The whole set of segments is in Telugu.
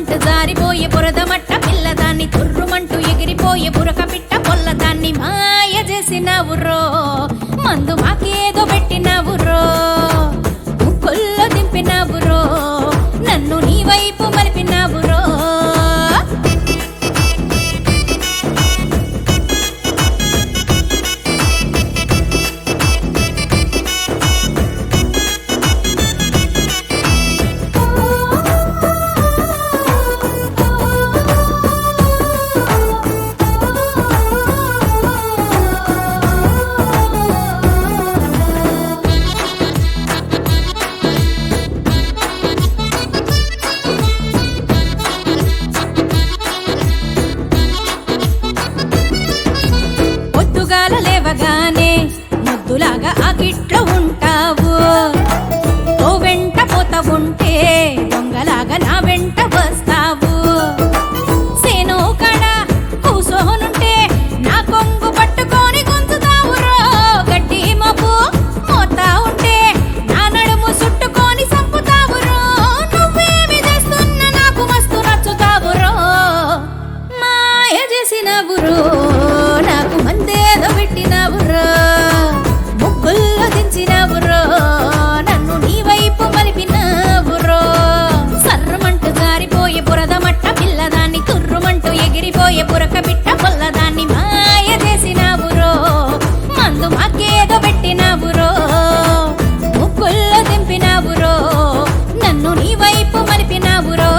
సర్రమంటు జారిపోయే బురదమట్ట పిల్లదాన్ని తుర్రుమంటూ ఎగిరిపోయే బురక పిట్ట పొల్లదాన్ని మాయ చేసినవురో మందు మాకేదో పెట్టినవురో ముక్కుల్లో దింపినవురో నన్ను నీ వైపు మలిపినవురో పొద్దుగాల లేవగానే ముద్దులాగా ఆ గిట్లో ఉంటావు ఓ వెంట పోత ఉంటే దొంగలాగా నా వెంట వస్తావు సేను కడ కూసోనుంటే నా కొంగు పట్టుకొని గుంజుతావురో గడ్డి మబ్బు మోతా ఉంటే నా నడుము చుట్టుకొని సంపుతావురో నువ్వేమి చేస్తున్నా నాకు మస్తు నచ్చుతావురో మాయ చేసినవురో నాకు మందేదో పెట్టినవురో ముగ్గుల్లో దించినవురో నన్ను నీ వైపు మలిపినవురో సర్రమంటూ జారిపోయే బురద మట్ట పిల్లదాన్ని తుర్రుమంటూ ఎగిరిపోయే బురక బిట్ట పొల్లదాన్ని మాయ చేసినవురో మందు మాకేదో పెట్టినవురో ముగ్గుల్లో దింపినవురో నన్ను నీ వైపు మలిపినవురో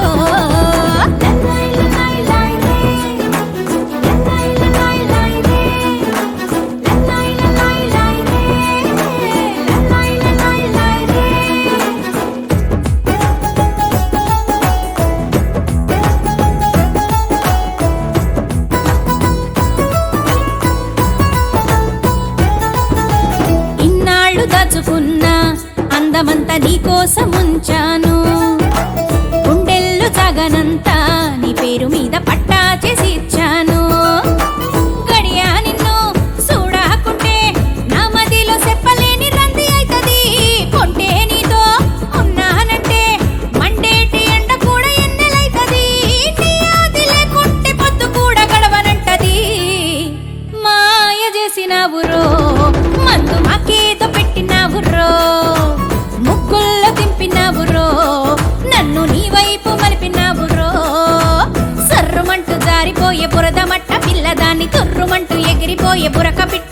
ఇన్నాళ్ళు దాచుకున్నా అందమంతా నీకోసం ఉంచాను గుండెల్లో తగనంతా నీ పేరు మీద పట్టా చేసి ఇచ్చాను గడియా నిన్ను చూడకుంటే నా మదిలో చెప్పలేని రంది అయితది కొంటే నీతో ఉన్నానంటే మండేటి ఎండ కూడా ఎన్నెలైతది నీ ఆది లేకుంటే పొద్దు కూడా గడవనంటది మాయ చేసినవురో మందు మాకేదో పెట్టినవురో ముగ్గుల్లో దింపినవురో నన్ను నీ వైపు మలిపినవురో సర్రుమంటూ జారిపోయే బురద మట్ట పిల్లదాన్ని తుర్రుమంటూ ఎగిరిపోయే బురక పిట్ట